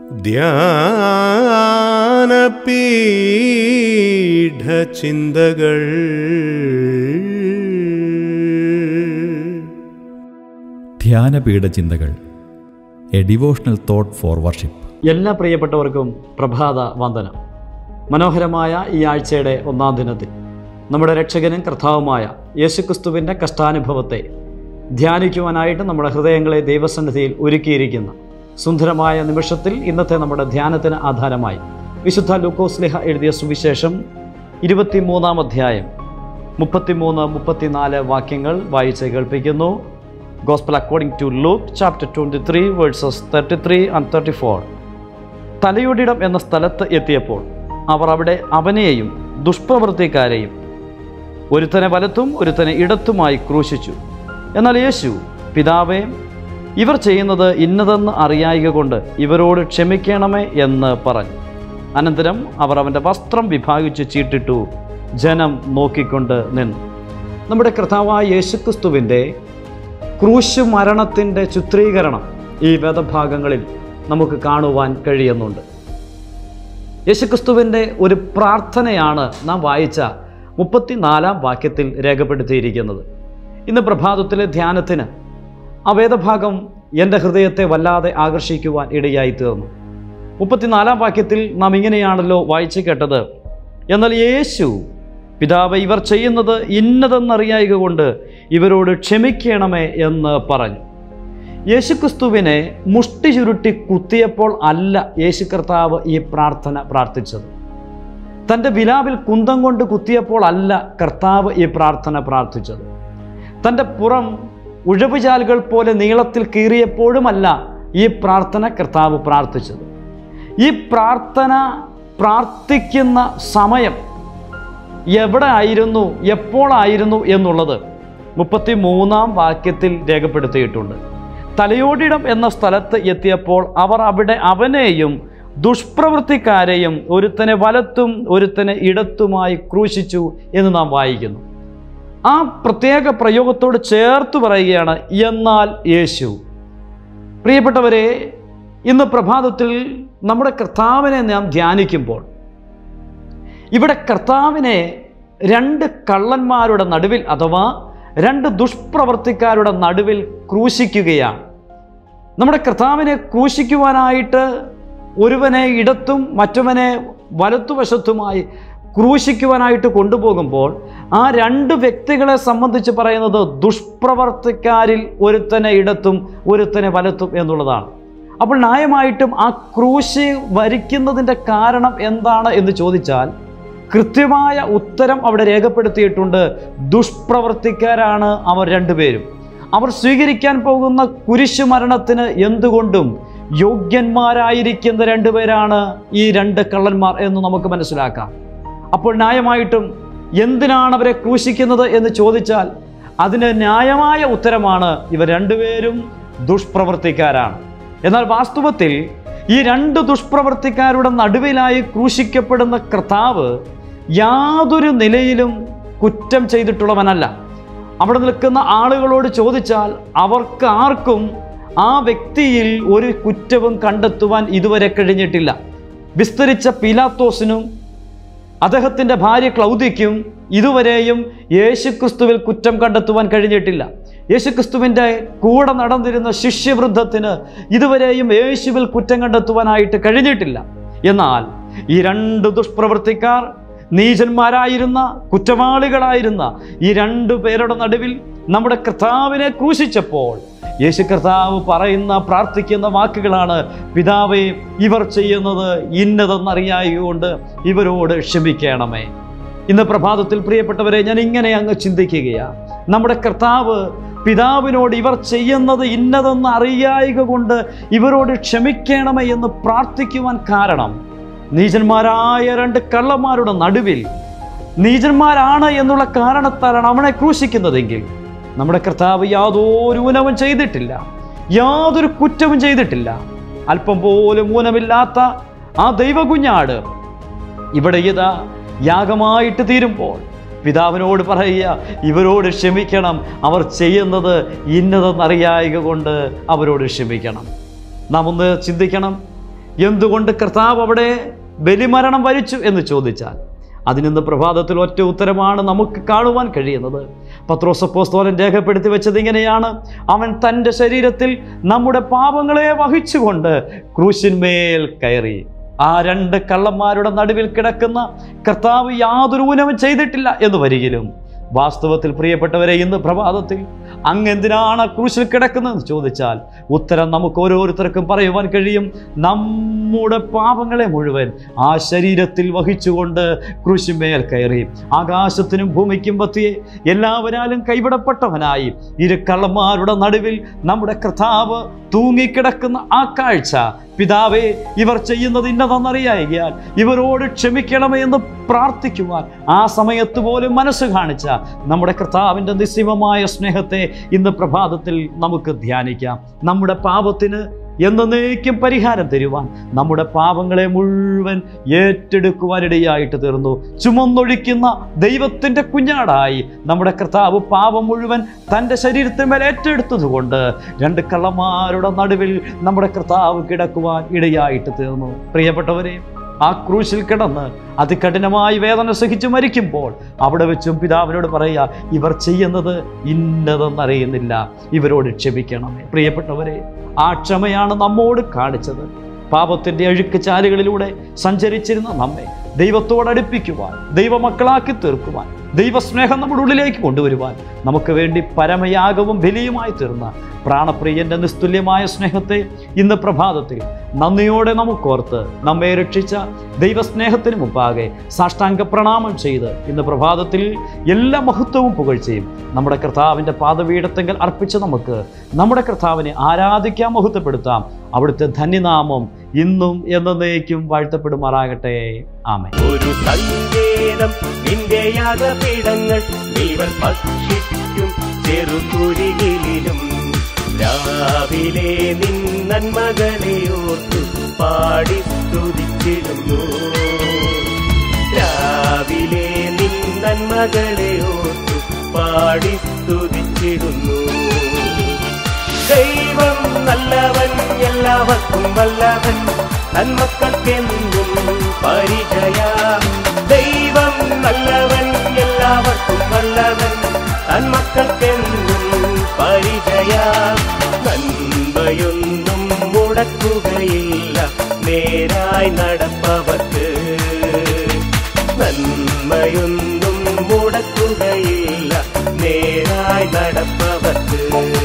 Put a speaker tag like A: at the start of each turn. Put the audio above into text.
A: ധ്യാനപീഠചിന്തകൾ
B: ധ്യാനപീഠ ചിന്തകൾ a devotional thought for worship
C: എല്ലാ പ്രിയപ്പെട്ടവർക്കും പ്രഭാത വന്ദനം മനോഹരമായ ഈ ആഴ്ചയുടെ ഒന്നാം ദിനത്തിൽ നമ്മുടെ രക്ഷകനും കർത്താവുമായ യേശുക്രിസ്തുവിൻ്റെ കഷ്ടാനുഭവത്തെ ധ്യാനിക്കുവാനായിട്ട് നമ്മുടെ ഹൃദയങ്ങളെ ദൈവസന്നിധിയിൽ ഒരുക്കിയിരിക്കുന്ന സുന്ദരമായ നിമിഷത്തിൽ ഇന്നത്തെ നമ്മുടെ ധ്യാനത്തിന് ആധാരമായി വിശുദ്ധ ലൂക്കോസ്ലിഹ എഴുതിയ സുവിശേഷം ഇരുപത്തിമൂന്നാം അധ്യായം മുപ്പത്തിമൂന്ന് മുപ്പത്തിനാല് വാക്യങ്ങൾ വായിച്ച് കേൾപ്പിക്കുന്നു gospel according to Luke chapter twenty three verses thirty three and thirty four തലയോടിടം എന്ന സ്ഥലത്ത് എത്തിയപ്പോൾ അവർ അവിടെ അവനെയും ദുഷ്പ്രവൃത്തിക്കാരെയും ഒരുത്തനെ വലത്തും ഒരുത്തനെ ഇടത്തുമായി ക്രൂശിച്ചു എന്നാൽ യേശു പിതാവേ ഇവർ ചെയ്യുന്നത് ഇന്നതെന്ന് അറിയായിക കൊണ്ട് ഇവരോട് ക്ഷമിക്കണമേ എന്ന് പറഞ്ഞു അനന്തരം അവർ അവൻ്റെ വസ്ത്രം വിഭാഗിച്ച് ചീട്ടിട്ടു ജനം നോക്കിക്കൊണ്ട് നിന്നു നമ്മുടെ കർത്താവായ യേശുക്രിസ്തുവിൻ്റെ ക്രൂശ് മരണത്തിൻ്റെ ചിത്രീകരണം ഈ വേദഭാഗങ്ങളിൽ നമുക്ക് കാണുവാൻ കഴിയുന്നുണ്ട് യേശുക്രിസ്തുവിൻ്റെ ഒരു പ്രാർത്ഥനയാണ് നാം വായിച്ച മുപ്പത്തിനാലാം വാക്യത്തിൽ രേഖപ്പെടുത്തിയിരിക്കുന്നത് ഇന്ന് പ്രഭാതത്തിലെ ധ്യാനത്തിന് ആ വേദഭാഗം എൻ്റെ ഹൃദയത്തെ വല്ലാതെ ആകർഷിക്കുവാൻ ഇടയായി തീർന്നു മുപ്പത്തിനാലാം വാക്യത്തിൽ നാം ഇങ്ങനെയാണല്ലോ വായിച്ചു കേട്ടത് എന്നാൽ യേശു പിതാവ് ഇവർ ചെയ്യുന്നത് ഇന്നതെന്നറിയായിക കൊണ്ട് ഇവരോട് ക്ഷമിക്കണമേ എന്ന് പറഞ്ഞു യേശുക്രിസ്തുവിനെ മുഷ്ടി ചുരുട്ടി കുത്തിയപ്പോൾ അല്ല യേശു കർത്താവ് ഈ പ്രാർത്ഥന പ്രാർത്ഥിച്ചത് തൻ്റെ വിലാവിൽ കുന്തം കൊണ്ട് കുത്തിയപ്പോൾ അല്ല കർത്താവ് ഈ പ്രാർത്ഥന പ്രാർത്ഥിച്ചത് തൻ്റെ പുറം ഉഴവുചാലുകൾ പോലെ നീളത്തിൽ കീറിയപ്പോഴുമല്ല ഈ പ്രാർത്ഥന കർത്താവ് പ്രാർത്ഥിച്ചത് ഈ പ്രാർത്ഥന പ്രാർത്ഥിക്കുന്ന സമയം എവിടെ ആയിരുന്നു എപ്പോഴായിരുന്നു എന്നുള്ളത് മുപ്പത്തി മൂന്നാം വാക്യത്തിൽ രേഖപ്പെടുത്തിയിട്ടുണ്ട് തലയോടിടം എന്ന സ്ഥലത്ത് എത്തിയപ്പോൾ അവർ അവിടെ അവനെയും ദുഷ്പ്രവൃത്തിക്കാരെയും ഒരുത്തനെ വലത്തും ഒരുത്തനെ ഇടത്തുമായി ക്രൂശിച്ചു എന്ന് നാം വായിക്കുന്നു ആ പ്രത്യേക പ്രയോഗത്തോട് ചേർത്ത് പറയുകയാണ് എന്നാൽ യേശു പ്രിയപ്പെട്ടവരെ ഇന്ന് പ്രഭാതത്തിൽ നമ്മുടെ കർത്താവിനെ നാം ധ്യാനിക്കുമ്പോൾ ഇവിടെ കർത്താവിനെ രണ്ട് കള്ളന്മാരുടെ നടുവിൽ അഥവാ രണ്ട് ദുഷ്പ്രവർത്തിക്കാരുടെ നടുവിൽ ക്രൂശിക്കുകയാണ് നമ്മുടെ കർത്താവിനെ ക്രൂശിക്കുവാനായിട്ട് ഒരുവനെ ഇടത്തും മറ്റവനെ വലത്തുവശത്തുമായി ക്രൂശിക്കുവാനായിട്ട് കൊണ്ടുപോകുമ്പോൾ ആ രണ്ട് വ്യക്തികളെ സംബന്ധിച്ച് പറയുന്നത് ദുഷ്പ്രവർത്തിക്കാരിൽ ഒരുത്തനെ ഇടത്തും ഒരുത്തനെ വലത്തും എന്നുള്ളതാണ് അപ്പോൾ ന്യായമായിട്ടും ആ ക്രൂശി വരിക്കുന്നതിൻ്റെ കാരണം എന്താണ് എന്ന് ചോദിച്ചാൽ കൃത്യമായ ഉത്തരം അവിടെ രേഖപ്പെടുത്തിയിട്ടുണ്ട് ദുഷ്പ്രവർത്തിക്കാരാണ് അവർ രണ്ടുപേരും അവർ സ്വീകരിക്കാൻ പോകുന്ന കുരിശു മരണത്തിന് എന്തുകൊണ്ടും യോഗ്യന്മാരായിരിക്കുന്ന രണ്ടുപേരാണ് ഈ രണ്ട് കള്ളന്മാർ എന്ന് നമുക്ക് മനസ്സിലാക്കാം അപ്പോൾ ന്യായമായിട്ടും എന്തിനാണ് അവരെ ക്രൂശിക്കുന്നത് എന്ന് ചോദിച്ചാൽ അതിന് ന്യായമായ ഉത്തരമാണ് ഇവർ രണ്ടുപേരും ദുഷ്പ്രവർത്തിക്കാരാണ് എന്നാൽ വാസ്തവത്തിൽ ഈ രണ്ട് ദുഷ്പ്രവർത്തിക്കാരുടെ നടുവിലായി ക്രൂശിക്കപ്പെടുന്ന കർത്താവ് യാതൊരു നിലയിലും കുറ്റം ചെയ്തിട്ടുള്ളവനല്ല അവിടെ നിൽക്കുന്ന ആളുകളോട് ചോദിച്ചാൽ അവർക്ക് ആർക്കും ആ വ്യക്തിയിൽ ഒരു കുറ്റവും കണ്ടെത്തുവാൻ ഇതുവരെ കഴിഞ്ഞിട്ടില്ല വിസ്തരിച്ച പീലാത്തോസിനും അദ്ദേഹത്തിൻ്റെ ഭാര്യ ക്ലൗദിക്കും ഇതുവരെയും യേശുക്രിസ്തുവിൽ കുറ്റം കണ്ടെത്തുവാൻ കഴിഞ്ഞിട്ടില്ല യേശുക്രിസ്തുവിൻ്റെ കൂടെ നടന്നിരുന്ന ശിഷ്യവൃദ്ധത്തിന് ഇതുവരെയും യേശുവിൽ കുറ്റം കണ്ടെത്തുവാനായിട്ട് കഴിഞ്ഞിട്ടില്ല എന്നാൽ ഈ രണ്ട് ദുഷ്പ്രവർത്തിക്കാർ നീചന്മാരായിരുന്ന കുറ്റവാളികളായിരുന്ന ഈ രണ്ടു പേരുടെ നടുവിൽ നമ്മുടെ കർത്താവിനെ ക്രൂശിച്ചപ്പോൾ യേശു കർത്താവ് പറയുന്ന പ്രാർത്ഥിക്കുന്ന വാക്കുകളാണ് പിതാവേ ഇവർ ചെയ്യുന്നത് ഇന്നതെന്നറിയായതുകൊണ്ട് ഇവരോട് ക്ഷമിക്കണമേ ഇന്ന് പ്രഭാതത്തിൽ പ്രിയപ്പെട്ടവരെ ഞാൻ ഇങ്ങനെ അങ്ങ് ചിന്തിക്കുകയാണ് നമ്മുടെ കർത്താവ് പിതാവിനോട് ഇവർ ചെയ്യുന്നത് ഇന്നതെന്ന് അറിയായിക കൊണ്ട് ഇവരോട് ക്ഷമിക്കണമേ എന്ന് പ്രാർത്ഥിക്കുവാൻ കാരണം നീചന്മാരായ രണ്ട് കള്ളന്മാരുടെ നടുവിൽ നീചന്മാരാണ് എന്നുള്ള കാരണത്താലാണ് അവനെ ക്രൂശിക്കുന്നതെങ്കിൽ നമ്മുടെ കർത്താവ് യാതൊരു ഊനവും ചെയ്തിട്ടില്ല യാതൊരു കുറ്റവും ചെയ്തിട്ടില്ല അല്പം പോലും ഊനമില്ലാത്ത ആ ദൈവകുഞ്ഞാട് ഇവിടെ ഇതാ യാഗമായിട്ട് തീരുമ്പോൾ പിതാവിനോട് പറയുക ഇവരോട് ക്ഷമിക്കണം അവർ ചെയ്യുന്നത് ഇന്നതെന്നറിയായക കൊണ്ട് അവരോട് ക്ഷമിക്കണം നാം ഒന്ന് ചിന്തിക്കണം എന്തുകൊണ്ട് കർത്താവ് അവിടെ ബലിമരണം വരിച്ചു എന്ന് ചോദിച്ചാൽ അതിനിന്ന് പ്രഭാതത്തിൽ ഒറ്റ ഉത്തരമാണ് നമുക്ക് കാണുവാൻ കഴിയുന്നത് പത്രോസപ്പോസ്തോലൻ രേഖപ്പെടുത്തി വെച്ചത് ഇങ്ങനെയാണ് അവൻ തൻ്റെ ശരീരത്തിൽ നമ്മുടെ പാപങ്ങളെ വഹിച്ചുകൊണ്ട് ക്രൂശിന്മേൽ കയറി ആ രണ്ട് കള്ളന്മാരുടെ നടുവിൽ കിടക്കുന്ന കർത്താവ് യാതൊരു ഊനവും ചെയ്തിട്ടില്ല എന്ന് വരികിലും വാസ്തവത്തിൽ പ്രിയപ്പെട്ടവരെ ഇന്ന് പ്രഭാതത്തിൽ അങ്ങ് എന്തിനാണ് ആ ക്രൂശിൽ കിടക്കുന്നതെന്ന് ചോദിച്ചാൽ ഉത്തരം നമുക്ക് ഓരോരുത്തർക്കും പറയുവാൻ കഴിയും നമ്മുടെ പാപങ്ങളെ മുഴുവൻ ആ ശരീരത്തിൽ വഹിച്ചുകൊണ്ട് ക്രൂശിന്മേൽ കയറി ആകാശത്തിനും ഭൂമിക്കും പറ്റിയെ എല്ലാവരാലും കൈവിടപ്പെട്ടവനായി ഇരു കള്ളന്മാരുടെ നടുവിൽ നമ്മുടെ കർത്താവ് തൂങ്ങിക്കിടക്കുന്ന ആ കാഴ്ച പിതാവേ ഇവർ ചെയ്യുന്നത് ഇന്നതെന്നറിയായികയാൽ ഇവരോട് ക്ഷമിക്കണമേ എന്ന് പ്രാർത്ഥിക്കുവാൻ ആ സമയത്ത് പോലും മനസ്സ് കാണിച്ച നമ്മുടെ കർത്താവിൻ്റെ നിസ്സീമമായ സ്നേഹത്തെ ഇന്ന് പ്രഭാതത്തിൽ നമുക്ക് ധ്യാനിക്കാം നമ്മുടെ പാപത്തിന് എന്നേക്കും പരിഹാരം തരുവാൻ നമ്മുടെ പാപങ്ങളെ മുഴുവൻ ഏറ്റെടുക്കുവാനിടയായിട്ട് തീർന്നു ചുമന്നൊഴിക്കുന്ന ദൈവത്തിൻ്റെ കുഞ്ഞാടായി നമ്മുടെ കർത്താവ് പാപം മുഴുവൻ തൻ്റെ ശരീരത്തിന്മേൽ ഏറ്റെടുത്തതുകൊണ്ട് രണ്ട് കള്ളന്മാരുടെ നടുവിൽ നമ്മുടെ കർത്താവ് കിടക്കുവാൻ ഇടയായിട്ട് തീർന്നു പ്രിയപ്പെട്ടവരെ ആ ക്രൂശിൽ കിടന്ന് അതികഠിനമായി വേദന സഹിച്ച് മരിക്കുമ്പോൾ അവിടെ വെച്ചും പിതാവിനോട് പറയുക ഇവർ ചെയ്യുന്നത് ഇന്നതെന്നറിയുന്നില്ല ഇവരോട് ക്ഷമിക്കണമേ പ്രിയപ്പെട്ടവരെ ആ ക്ഷമയാണ് നമ്മോട് കാണിച്ചത് പാപത്തിൻ്റെ അഴുക്ക് ചാലുകളിലൂടെ സഞ്ചരിച്ചിരുന്ന നമ്മെ ദൈവത്തോട് അടുപ്പിക്കുവാൻ ദൈവമക്കളാക്കി തീർക്കുവാൻ ദൈവസ്നേഹം നമ്മുടെ ഉള്ളിലേക്ക് കൊണ്ടുവരുവാൻ നമുക്ക് വേണ്ടി പരമയാഗവും ബലിയുമായി തീർന്ന പ്രാണപ്രിയന്റെ നിസ്തുല്യമായ സ്നേഹത്തെ ഇന്ന് പ്രഭാതത്തിൽ നന്ദിയോടെ നമുക്കോർത്ത് നമ്മെ രക്ഷിച്ച ദൈവസ്നേഹത്തിന് മുമ്പാകെ സാഷ്ടാംഗ പ്രണാമം ചെയ്ത് ഇന്ന് പ്രഭാതത്തിൽ എല്ലാ മഹത്വവും പുകഴ്ചയും നമ്മുടെ കർത്താവിൻ്റെ പാദപീഠത്തെങ്കിൽ അർപ്പിച്ച് നമുക്ക് നമ്മുടെ കർത്താവിനെ ആരാധിക്കാം മഹത്വപ്പെടുത്താം അവിടുത്തെ ധന്യനാമം ഇന്നും എന്നേക്കും വാഴ്ത്തപ്പെടുമാറാകട്ടെ ആമേ
A: ഒരു സങ്കേതം നിന്റെ യാഗപീഠങ്ങൾ ദൈവം ഭക്ഷിക്കും ചെറുകുരികിലും രാവിലെ നിൻ നന്മകളെ ഓർത്തു പാടി സ്തുതിച്ചിടുന്നു രാവിലെ നിൻ നന്മകളെ ഓർത്തു പാടി സ്തുതിച്ചിടുന്നു ദൈവം നല്ലവൻ എല്ലാവർക്കും വല്ലവൻ നന്മക്കൾക്കെന്നും പരിചയ ദൈവം നല്ലവൻ എല്ലാവർക്കും വല്ലവൻ നന്മക്കൾക്കെന്നും പരിചയ നന്മയൊന്നും മുടക്കുകയില്ല നേരായി നടപ്പവർക്ക് നന്മയൊന്നും മുടക്കുകയില്ല നേരായി നടപ്പവർക്ക്